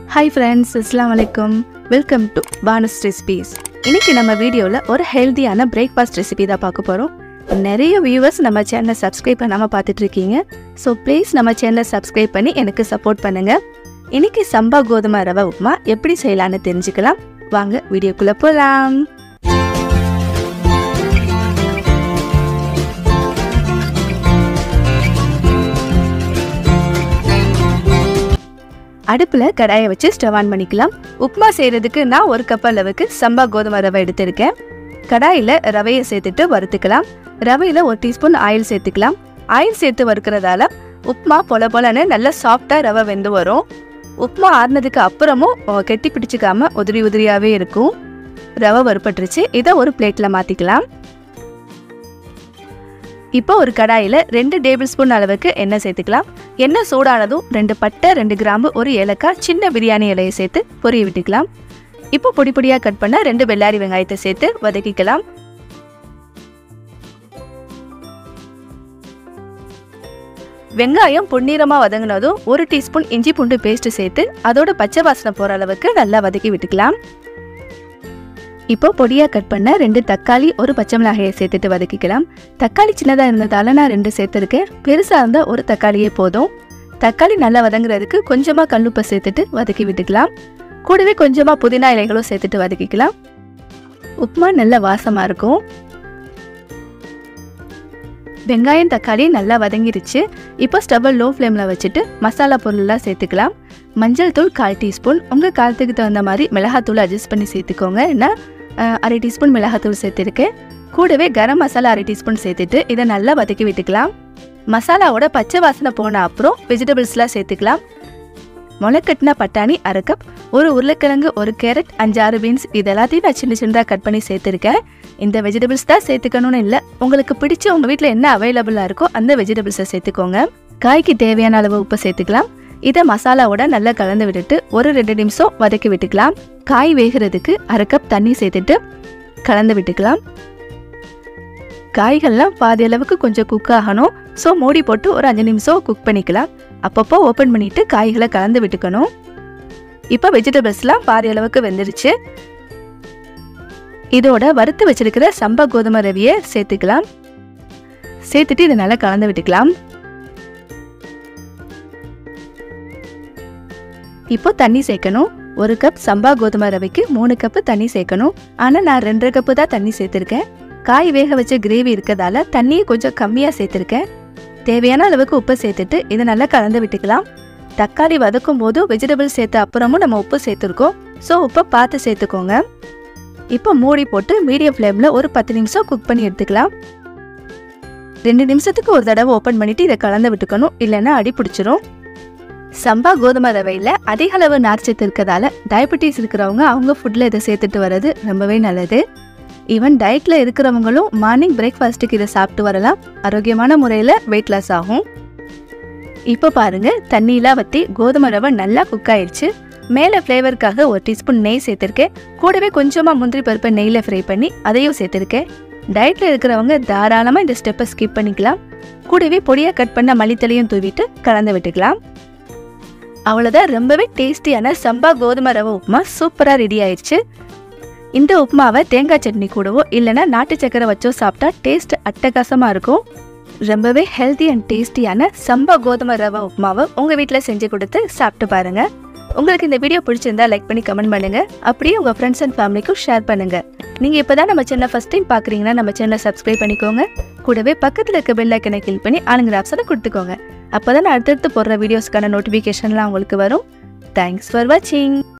hi friends அஸ்லாம் வலைக்கம் welcome to Banu's recipes இன்னைக்கு நம்ம வீடியோவில் ஒரு ஹெல்த்தியான பிரேக்ஃபாஸ்ட் ரெசிபி தான் பார்க்க போகிறோம் நிறைய வியூவர்ஸ் நம்ம சேனலை சப்ஸ்கிரைப் பண்ணாமல் பார்த்துட்டு இருக்கீங்க ஸோ ப்ளீஸ் நம்ம சேனலை சப்ஸ்கிரைப் பண்ணி எனக்கு சப்போர்ட் பண்ணுங்க இன்னைக்கு சம்பா கோதுமை ரவை உப்புமா எப்படி செய்யலான்னு தெரிஞ்சுக்கலாம் வாங்க வீடியோக்குள்ளே போகலாம் அடுப்பில் கடாயை வச்சு ஸ்டவ் ஆன் பண்ணிக்கலாம் உப்புமா செய்கிறதுக்கு நான் ஒரு கப் அளவுக்கு சம்பா கோதுமை ரவை எடுத்திருக்கேன் கடாயில் ரவையை சேர்த்துட்டு வறுத்துக்கலாம் ரவையில் ஒரு டீஸ்பூன் ஆயில் சேர்த்துக்கலாம் ஆயில் சேர்த்து வறுக்கிறதால உப்புமா பொல பொலன்னு நல்லா சாஃப்டாக ரவை வெந்து வரும் உப்புமா ஆறுனதுக்கு அப்புறமும் அஹ், கெட்டி பிடிச்சிக்காம உதிரி உதிரியாகவே இருக்கும் ரவை வறுப்பட்டுருச்சு இதை ஒரு பிளேட்டில் மாற்றிக்கலாம் இப்போ ஒரு கடாயில் ரெண்டு டேபிள் ஸ்பூன் அளவுக்கு எண்ணெய் சேர்த்துக்கலாம் எண்ணெய் சூடானதும் ரெண்டு பட்டை ரெண்டு கிராம்பு ஒரு ஏலக்காய் சின்ன பிரியாணி இலையை சேர்த்து பொரிய விட்டுக்கலாம் இப்போ பொடி பொடியாக கட் பண்ண ரெண்டு வெள்ளாரி வெங்காயத்தை சேர்த்து வதக்கிக்கலாம் வெங்காயம் பொன்னிறமாக வதங்கினதும் ஒரு டீஸ்பூன் இஞ்சி பூண்டு பேஸ்ட் சேர்த்து அதோட பச்சை வாசனை போகிற அளவுக்கு நல்லா வதக்கி விட்டுக்கலாம் இப்போ பொடியாக கட் பண்ண ரெண்டு தக்காளி ஒரு பச்சை மிளகாயை சேர்த்துட்டு வதக்கிக்கலாம் தக்காளி சின்னதாக இருந்ததால நான் ரெண்டு சேர்த்துருக்கேன் பெருசாக இருந்தால் ஒரு தக்காளியே போதும் தக்காளி நல்லா வதங்குறதுக்கு கொஞ்சமாக கல்லுப்பை சேர்த்துட்டு வதக்கி விட்டுக்கலாம் கூடவே கொஞ்சமாக புதினா இலைகளும் சேர்த்துட்டு வதக்கிக்கலாம் உப்புமா நல்ல வாசமாக இருக்கும் வெங்காயம் தக்காளி நல்லா வதங்கிருச்சு இப்போ ஸ்டவ்வை லோ ஃப்ளேமில் வச்சுட்டு மசாலா பொருள்லாம் சேர்த்துக்கலாம் மஞ்சள் தூள் கால் டீஸ்பூன் உங்கள் காலத்துக்கு தகுந்த மாதிரி மிளகாத்தூள் அட்ஜஸ்ட் பண்ணி சேர்த்துக்கோங்க நான் அஹ், அரை டீஸ்பூன் மிளகாத்தூள் சேர்த்துருக்கேன் கூடவே கரம் மசாலா அரை டீஸ்பூன் சேர்த்துட்டு இதை நல்லா வதக்கி விட்டுக்கலாம் மசாலாவோட பச்சை வாசனை போன அப்புறம் வெஜிடபிள்ஸ்லாம் சேர்த்துக்கலாம் முளைக்கட்டின பட்டாணி அரை கப் ஒரு உருளைக்கிழங்கு ஒரு கேரட் அஞ்சாறு பீன்ஸ் இது எல்லாத்தையும் நான் சின்ன சின்னதாக கட் பண்ணி சேர்த்துருக்கேன் இந்த வெஜிடபிள்ஸ் தான் சேர்த்துக்கணும்னு இல்லை உங்களுக்கு பிடிச்ச உங்கள் வீட்டில் என்ன அவைலபிளாக இருக்கோ அந்த வெஜிடபிள்ஸை சேர்த்துக்கோங்க காய்க்கு தேவையான அளவு உப்பு சேர்த்துக்கலாம் இதை மசாலாவோட நல்லா கலந்து விட்டுட்டு ஒரு ரெண்டு நிமிஷம் வதக்கி விட்டுக்கலாம் காய் வேகிறதுக்கு அரை கப் தண்ணி சேர்த்துட்டு கலந்து விட்டுக்கலாம் காய்கள்லாம் பாதி அளவுக்கு கொஞ்சம் குக் ஆகணும் ஸோ மூடி போட்டு ஒரு அஞ்சு நிமிஷம் குக் பண்ணிக்கலாம் அப்பப்போ ஓப்பன் பண்ணிட்டு காய்களை கலந்து விட்டுக்கணும் இப்போ வெஜிடபிள்ஸ்லாம் பாதி அளவுக்கு வெந்துருச்சு இதோட வறுத்து வச்சிருக்கிற சம்பா கோதுமை ரவியை சேர்த்துக்கலாம் சேர்த்துட்டு இதை நல்லா கலந்து விட்டுக்கலாம் இப்போ தண்ணி சேர்க்கணும் ஒரு கப் சம்பா கோதுமை ரவைக்கு மூணு கப்பு தண்ணி சேர்க்கணும் ஆனால் நான் ரெண்டரை கப்பு தான் தண்ணி சேர்த்துருக்கேன் காய் வேக வச்ச கிரேவி இருக்கிறதால தண்ணியை கொஞ்சம் கம்மியாக சேர்த்துருக்கேன் தேவையான அளவுக்கு உப்பு சேர்த்துட்டு இதை நல்லா கலந்து விட்டுக்கலாம் தக்காளி வதக்கும் போது வெஜிடபிள் சேர்த்த அப்புறமும் நம்ம உப்பு சேர்த்துருக்கோம் ஸோ உப்பை பார்த்து சேர்த்துக்கோங்க இப்போ மூடி போட்டு மீடியம் ஃப்ளேமில் ஒரு பத்து நிமிஷம் குக் பண்ணி எடுத்துக்கலாம் ரெண்டு நிமிஷத்துக்கு ஒரு தடவை ஓப்பன் பண்ணிட்டு இதை கலந்து விட்டுக்கணும் இல்லைன்னா அடி பிடிச்சிரும் சம்பா கோதுமை ரவையில் அதிக அளவு நார்ச்சத்து இருக்கிறதால டயபெட்டிஸ் இருக்கிறவங்க அவங்க ஃபுட்டில் இதை சேர்த்துட்டு வர்றது ரொம்பவே நல்லது ஈவன் டயட்ல இருக்கிறவங்களும் மார்னிங் பிரேக்ஃபாஸ்ட்டுக்கு இதை சாப்பிட்டு வரலாம் ஆரோக்கியமான முறையில் வெயிட் லாஸ் ஆகும் இப்போ பாருங்க தண்ணியெலாம் வற்றி கோதுமை ரவை நல்லா குக் ஆயிடுச்சு மேலே ஃப்ளேவருக்காக ஒரு டீஸ்பூன் நெய் சேர்த்துருக்கேன் கூடவே கொஞ்சமாக முந்திரி பருப்பை நெய்யில் ஃப்ரை பண்ணி அதையும் சேர்த்துருக்கேன் டயட்ல இருக்கிறவங்க தாராளமாக இந்த ஸ்டெப்பை ஸ்கிப் பண்ணிக்கலாம் கூடவே பொடியாக கட் பண்ண மல்லித்தலையும் தூவிட்டு கலந்து விட்டுக்கலாம் அவ்வளோதான் ரொம்பவே டேஸ்டியான சம்பா கோதுமை ரவை உப்புமா சூப்பராக ரெடி ஆயிடுச்சு இந்த உப்புமாவை தேங்காய் சட்னி கூடவோ இல்லைன்னா நாட்டு சக்கரை வச்சோ சாப்பிட்டா டேஸ்ட் அட்டகாசமாக இருக்கும் ரொம்பவே ஹெல்த்தி அண்ட் டேஸ்டியான சம்பா கோதுமை ரவை உப்புமாவை உங்கள் வீட்டில் செஞ்சு கொடுத்து சாப்பிட்டு பாருங்க உங்களுக்கு இந்த வீடியோ பிடிச்சிருந்தா லைக் பண்ணி கமெண்ட் பண்ணுங்க அப்படியே உங்கள் ஃப்ரெண்ட்ஸ் அண்ட் ஃபேமிலிக்கும் ஷேர் பண்ணுங்க நீங்கள் இப்போ தான் நம்ம சேனலை ஃபஸ்ட் டைம் பார்க்குறீங்கன்னா நம்ம சேனலை சப்ஸ்கிரைப் பண்ணிக்கோங்க கூடவே பக்கத்தில் இருக்க பெல் ஐக்கனை கிளிக் பண்ணி ஆளுங்கிற ஆப்ஷனை கொடுத்துக்கோங்க அப்போ தான் நான் அடுத்தடுத்து போடுற வீடியோஸ்க்கான நோட்டிஃபிகேஷன்லாம் உங்களுக்கு வரும் தேங்க்ஸ் ஃபார் வாட்சிங்